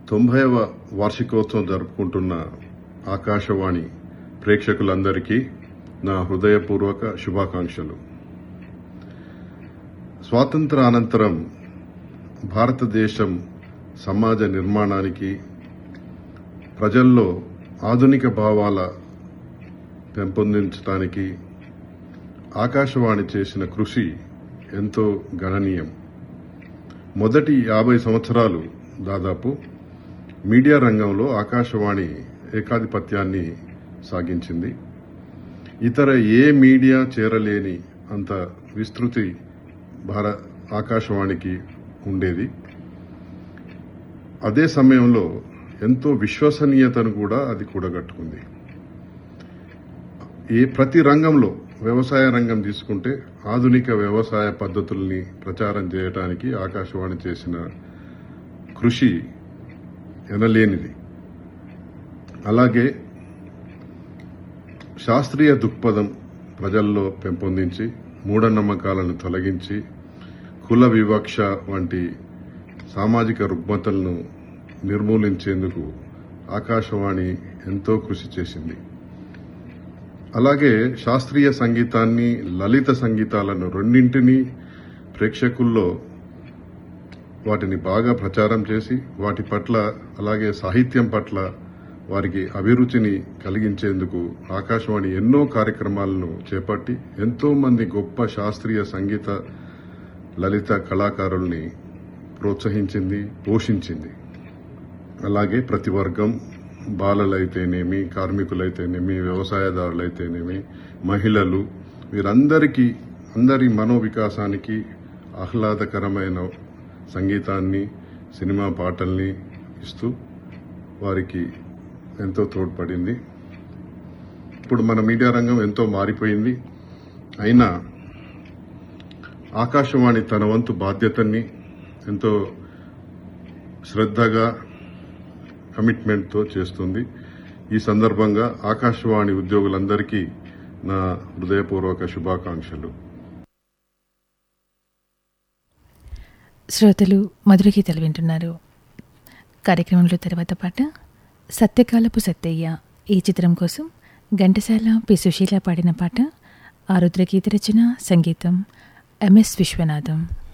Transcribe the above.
తొంభైవ వార్షికోత్సవం జరుపుకుంటున్న ఆకాశవాణి ప్రేక్షకులందరికీ నా హృదయపూర్వక శుభాకాంక్షలు స్వాతంత్ర అనంతరం భారతదేశం సమాజ నిర్మాణానికి ప్రజల్లో ఆధునిక భావాల పెంపొందించడానికి ఆకాశవాణి చేసిన కృషి ఎంతో గణనీయం మొదటి యాభై సంవత్సరాలు దాదాపు మీడియా రంగంలో ఆకాశవాణి ఏకాధిపత్యాన్ని సాగించింది ఇతర ఏ మీడియా చేరలేని అంత విస్తృతి భార ఆకాశవాణికి ఉండేది అదే సమయంలో ఎంతో విశ్వసనీయతను కూడా అది కూడగట్టుకుంది ఏ ప్రతి రంగంలో వ్యవసాయ రంగం తీసుకుంటే ఆధునిక వ్యవసాయ పద్ధతుల్ని ప్రచారం చేయడానికి ఆకాశవాణి చేసిన కృషి ఎనలేనిది అలాగే శాస్త్రీయ దృక్పథం ప్రజల్లో పెంపొందించి మూఢనమ్మకాలను తొలగించి కుల వివక్ష వంటి సామాజిక రుగ్మతలను నిర్మూలించేందుకు ఆకాశవాణి ఎంతో కృషి చేసింది అలాగే శాస్త్రీయ సంగీతాన్ని లలిత సంగీతాలను రెండింటినీ ప్రేక్షకుల్లో వాటిని బాగా ప్రచారం చేసి వాటి పట్ల అలాగే సాహిత్యం పట్ల వారికి అభిరుచిని కలిగించేందుకు ఆకాశవాణి ఎన్నో కార్యక్రమాలను చేపట్టి ఎంతో మంది గొప్ప శాస్త్రీయ సంగీత లలిత కళాకారుల్ని ప్రోత్సహించింది పోషించింది అలాగే ప్రతి వర్గం బాలలైతేనేమి కార్మికులైతేనేమి వ్యవసాయదారులైతేనేమి మహిళలు వీరందరికీ అందరి మనోవికాసానికి ఆహ్లాదకరమైన సంగీతాన్ని సినిమా పాటల్ని ఇస్తూ వారికి ఎంతో తోడ్పడింది ఇప్పుడు మన మీడియా రంగం ఎంతో మారిపోయింది అయినా ఆకాశవాణి తన వంతు బాధ్యతని ఎంతో శ్రద్ధగా కమిట్మెంట్తో చేస్తుంది ఈ సందర్భంగా ఆకాశవాణి ఉద్యోగులందరికీ నా హృదయపూర్వక శుభాకాంక్షలు శ్రోతలు మధుర గీతలు వింటున్నారు కార్యక్రమంలో తర్వాత పాట సత్యకాలపు సత్తయ్య ఈ చిత్రం కోసం ఘంటసాల పి సుశీల పాడిన పాట ఆరుద్ర గీత రచన సంగీతం ఎంఎస్ విశ్వనాథం